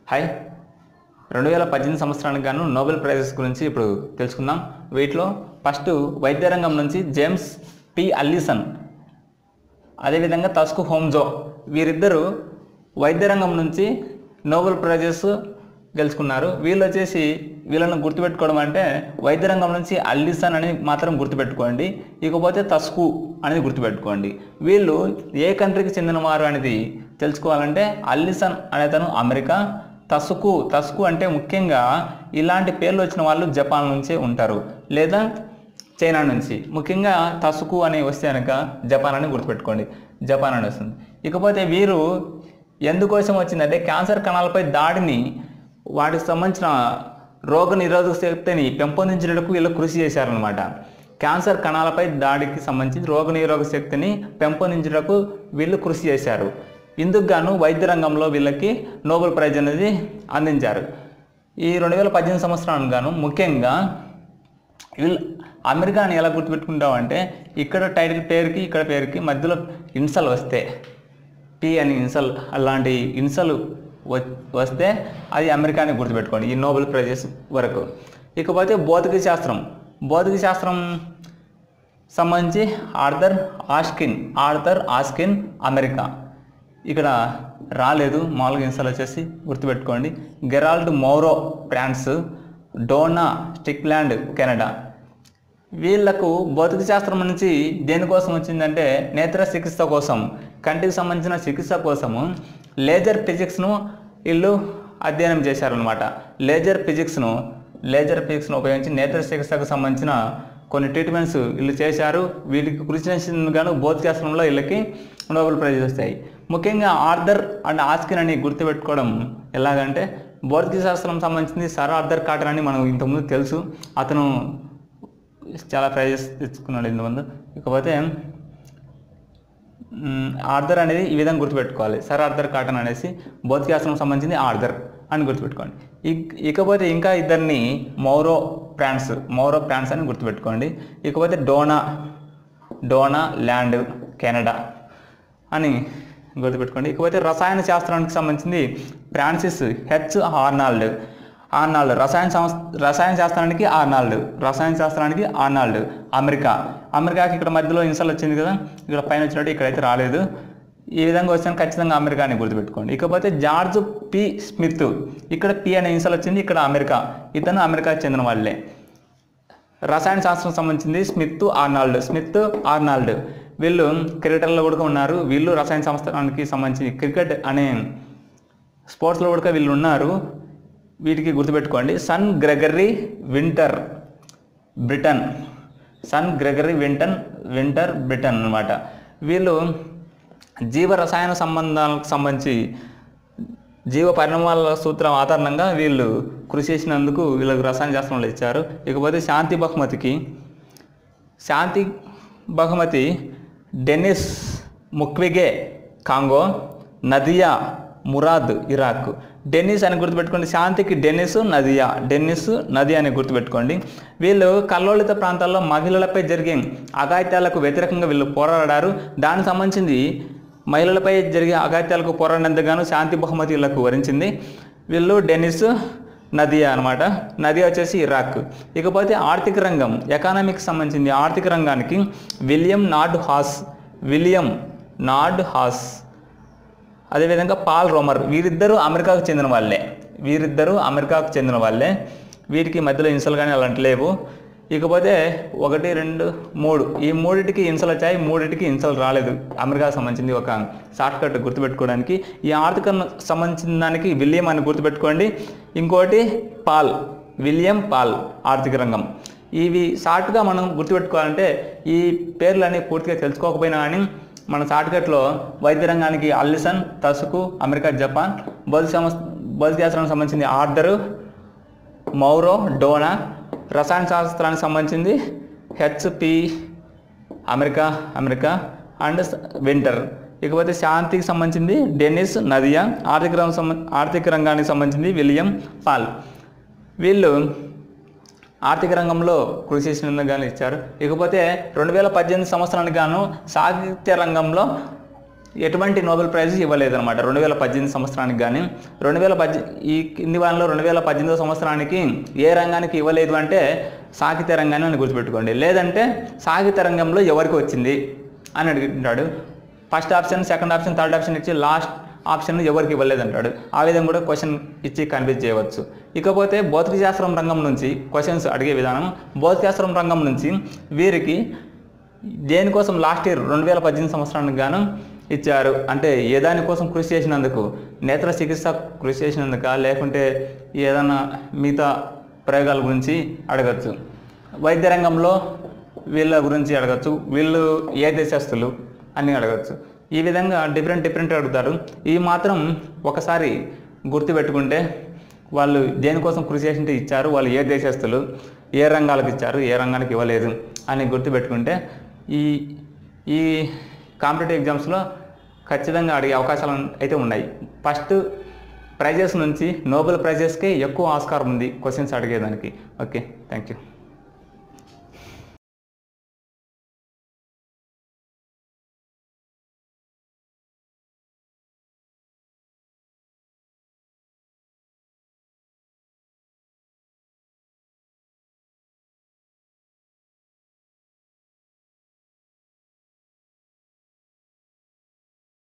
hi రెండు వేల పద్దెనిమిది సంవత్సరానికి గాను నోబెల్ ప్రైజెస్ గురించి ఇప్పుడు తెలుసుకుందాం వీటిలో ఫస్ట్ వైద్య రంగం నుంచి జేమ్స్ పి అల్లిసన్ అదేవిధంగా తస్కు హోమ్జో వీరిద్దరూ వైద్య రంగం నుంచి నోబెల్ ప్రైజెస్ గెలుచుకున్నారు వీళ్ళు వచ్చేసి వీళ్ళను గుర్తుపెట్టుకోవడం అంటే వైద్య రంగం నుంచి అల్లిసన్ అని మాత్రం గుర్తుపెట్టుకోండి ఇకపోతే తస్కు అనేది గుర్తుపెట్టుకోండి వీళ్ళు ఏ కంట్రీకి చెందినవారు అనేది తెలుసుకోవాలంటే అల్లిసన్ అనేతను అమెరికా తస్కు తస్కు అంటే ముఖ్యంగా ఇలాంటి పేర్లు వచ్చిన వాళ్ళు జపాన్ నుంచే ఉంటారు లేదా చైనా నుంచి ముఖ్యంగా తసుకు అని వస్తే కనుక జపాన్ అని గుర్తుపెట్టుకోండి జపాన్ అని వస్తుంది ఇకపోతే వీరు ఎందుకోసం వచ్చిందంటే క్యాన్సర్ కణాలపై దాడిని వాటికి సంబంధించిన రోగ నిరోధక శక్తిని పెంపొందించడానికి వీళ్ళు కృషి చేశారనమాట క్యాన్సర్ కణాలపై దాడికి సంబంధించి రోగ నిరోధక శక్తిని పెంపొందించడానికి వీళ్ళు కృషి చేశారు ఇందుకు గాను వైద్య రంగంలో వీళ్ళకి నోబెల్ ప్రైజ్ అనేది అందించారు ఈ రెండు వేల పద్దెనిమిది సంవత్సరానికి గాను ముఖ్యంగా వీళ్ళు అమెరికాని ఎలా గుర్తుపెట్టుకుంటామంటే ఇక్కడ టైటిల్ పేరుకి ఇక్కడ పేరుకి మధ్యలో ఇన్సల్ వస్తే టీ అని ఇన్సల్ అలాంటి ఇన్సల్ వ- వస్తే అది అమెరికాని గుర్తుపెట్టుకోండి ఈ నోబెల్ ప్రైజెస్ వరకు ఇకపోతే భౌతిక శాస్త్రం భౌతిక శాస్త్రం సంబంధించి Arthur Ashkin Arthur Ashkin America ఇక్కడ రాలేదు మామూలుగా ఇన్సల్ వచ్చేసి గుర్తుపెట్టుకోండి Gerald Mourou France Donna Strickland Canada వీళ్లకు భౌతిక శాస్త్రం నుంచి దేనికోసం వచ్చిందంటే నేత్ర చికిత్స కోసం కంటికి సంబంధించిన చికిత్స కోసము లేజర్ ఫిజిక్స్ను వీళ్ళు అధ్యయనం చేశారనమాట లేజర్ ఫిజిక్స్ను లేజర్ ఫిజిక్స్ను ఉపయోగించి నేత్ర చికిత్సకు సంబంధించిన కొన్ని ట్రీట్మెంట్స్ వీళ్ళు చేశారు వీటికి కృషి చేసిన గాను భౌతిక శాస్త్రంలో వీళ్ళకి నోబెల్ ప్రైజ్ వస్తాయి ముఖ్యంగా ఆర్థర్ అండ్ ఆస్కిన్ అని గుర్తుపెట్టుకోవడం ఎలాగంటే భౌతిక శాస్త్రం సంబంధించింది సర్ ఆర్థర్ కాటన్ అని మనకు ఇంతకుముందు తెలుసు అతను చాలా ప్రైజెస్ తెచ్చుకున్నాడు ఇంతకుముందు ఇకపోతే మ్, ఆర్థర్ అనేది ఈ విధంగా గుర్తుపెట్టుకోవాలి సర్ ఆర్థర్ కాటన్ అనేసి భౌతిక శాస్త్రం సంబంధించింది ఆర్థర్ అని గుర్తుపెట్టుకోండి ఇక్- ఇకపోతే ఇంకా ఇద్దరిని మౌరో ప్రాన్స్ మౌరో ప్రాన్స్ అని గుర్తుపెట్టుకోండి ఇకపోతే డోనా డోనా ల్యాండ్ కెనడా అని గుర్తుపెట్టుకోండి ఇకపోతే రసాయన శాస్త్రానికి సంబంధించింది ఫ్రాన్సిస్ హెచ్ ఆర్నాల్డ్ ఆర్నాల్డ్ రసాయన సంస్థ రసాయన శాస్త్రానికి ఆర్నాల్డ్ రసాయన శాస్త్రానికి ఆర్నాల్డ్ అమెరికా అమెరికాకి ఇక్కడ మధ్యలో ఇన్సల్ వచ్చింది కదా ఇక్కడ పైన వచ్చినట్టు ఇక్కడైతే రాలేదు ఈ విధంగా వచ్చాను ఖచ్చితంగా అమెరికాని గుర్తుపెట్టుకోండి ఇకపోతే జార్జ్ పి స్మిత్ ఇక్కడ పి అనే ఇన్సల్ వచ్చింది ఇక్కడ అమెరికా ఇతను అమెరికాకి చెందిన వాళ్ళే రసాయన శాస్త్రం సంబంధించింది స్మిత్ ఆర్నాల్డ్ స్మిత్ ఆర్నాల్డ్ వీళ్ళు క్రికెటర్లో కూడా ఉన్నారు వీళ్ళు రసాయన శాస్త్రానికి సంబంధించి క్రికెట్ అనే స్పోర్ట్స్లో కూడా వీళ్ళు ఉన్నారు వీటికి గుర్తుపెట్టుకోండి సన్ గ్రెగరీ వింటర్ బ్రిటన్ సన్ గ్రెగరీ వింటన్ వింటర్ బ్రిటన్ అన్నమాట వీళ్ళు జీవ రసాయన సంబంధాలకు సంబంధించి జీవ పరిణామాల సూత్రం ఆధారంగా వీళ్ళు కృషి చేసినందుకు వీళ్ళకి రసాయన శాస్త్రంలో ఇచ్చారు ఇకపోతే శాంతి బహుమతికి శాంతి బహుమతి Denis Mukwege Congo Nadia Murad Iraq Dennis అని గుర్తుపెట్టుకోండి శాంతికి డెన్నిస్ నదియా డెన్నిస్ నది అని గుర్తుపెట్టుకోండి వీళ్ళు కల్లోలిత ప్రాంతాల్లో మహిళలపై జరిగే అఘాయిత్యాలకు వ్యతిరేకంగా వీళ్ళు పోరాడారు దానికి సంబంధించింది మహిళలపై జరిగే అఘాయిత్యాలకు పోరాడినందుకు గాను శాంతి బహుమతి వీళ్ళకు వరించింది వీళ్ళు డెనిస్ నదియా అనమాట నది వచ్చేసి ఇరాక్ ఇకపోతే ఆర్థిక రంగం ఎకానమీకి సంబంధించింది ఆర్థిక రంగానికి William Nordhaus William Nordhaus అదేవిధంగా పాల్ రోమర్ వీరిద్దరూ అమెరికాకు చెందిన వాళ్ళే వీరిద్దరూ అమెరికాకు చెందిన వాళ్ళే వీటికి మధ్యలో ఇన్సలు కానీ అలాంటి లేవు ఇకపోతే ఒకటి రెండు మూడు ఈ మూడిటికి ఇన్సలు వచ్చాయి మూడిటికి ఇన్సలు రాలేదు అమెరికాకు సంబంధించింది ఒక షార్ట్ కట్ గుర్తుపెట్టుకోవడానికి ఈ ఆర్థిక సంబంధించిన దానికి విలియం అని గుర్తుపెట్టుకోండి ఇంకోటి పాల్ విలియం పాల్ ఆర్థిక రంగం ఇవి షార్ట్గా మనం గుర్తుపెట్టుకోవాలంటే ఈ పేర్లన్నీ పూర్తిగా తెలుసుకోకపోయినా కానీ మన షార్ట్కట్లో వైద్య రంగానికి అల్లిసన్ తసుకు అమెరికా జపాన్ భౌతిక సంస్థ భౌతిక శాస్త్రానికి సంబంధించింది ఆర్థరు మౌరో డోనా రసాయన శాస్త్రానికి సంబంధించింది హెచ్పి అమెరికా అమెరికా అండ్ వింటర్ ఇకపోతే శాంతికి సంబంధించింది డెనిస్ నదియా ఆర్థిక రంగం సంబ- ఆర్థిక రంగానికి సంబంధించింది విలియం పాల్ వీళ్ళు ఆర్థిక రంగంలో కృషి చేసినందుకు గాను ఇచ్చారు ఇకపోతే రెండు వేల పద్దెనిమిది సంవత్సరానికి గాను సాహిత్య రంగంలో ఎటువంటి నోబెల్ ప్రైజ్ ఇవ్వలేదు అనమాట రెండు వేల పద్దెనిమిది సంవత్సరానికి కానీ రెండు వేల పద్దె ఈ కింది వాళ్ళలో రెండు వేల పద్దెనిమిదో సంవత్సరానికి ఏ రంగానికి ఇవ్వలేదు అంటే సాహిత్య రంగాన్ని అని గుర్తుపెట్టుకోండి లేదంటే సాహిత్య రంగంలో ఎవరికి వచ్చింది అని అడుగుతుంటాడు first option second option third option ఇచ్చి లాస్ట్ ఆప్షన్ ఎవరికి ఇవ్వలేదు అంటాడు ఆ విధంగా కూడా క్వశ్చన్ ఇచ్చి కన్విన్స్ చేయవచ్చు ఇకపోతే భౌతిక శాస్త్రం రంగం నుంచి క్వశ్చన్స్ అడిగే విధానం భౌతిక శాస్త్రం రంగం నుంచి వీరికి దేనికోసం లాస్ట్ ఇయర్ రెండు వేల పద్దెనిమిది సంవత్సరానికి గాను ఇచ్చారు అంటే ఏ దానికోసం కృషి చేసినందుకు నేత్ర చికిత్స కృషి చేసినందుక లేకుంటే ఏదైనా మిగతా ప్రయోగాల గురించి అడగచ్చు వైద్య రంగంలో వీళ్ళ గురించి అడగచ్చు వీళ్ళు ఏ దేశస్తులు అని అడగచ్చు ఈ విధంగా డిఫరెంట్ డిఫరెంట్ అడుగుతారు ఇవి మాత్రం ఒకసారి గుర్తుపెట్టుకుంటే వాళ్ళు దేనికోసం కృషి చేసింటే ఇచ్చారు వాళ్ళు ఏ దేశస్తులు ఏ రంగాలకు ఇచ్చారు ఏ రంగానికి ఇవ్వలేదు అని గుర్తుపెట్టుకుంటే ఈ ఈ కాంపిటేటివ్ ఎగ్జామ్స్లో ఖచ్చితంగా అడిగే అవకాశాలు అయితే ఉన్నాయి ఫస్ట్ ప్రైజెస్ నుంచి నోబెల్ ప్రైజెస్కి ఎక్కువ ఆస్కారం ఉంది క్వశ్చన్స్ అడిగేదానికి ఓకే థ్యాంక్ యూ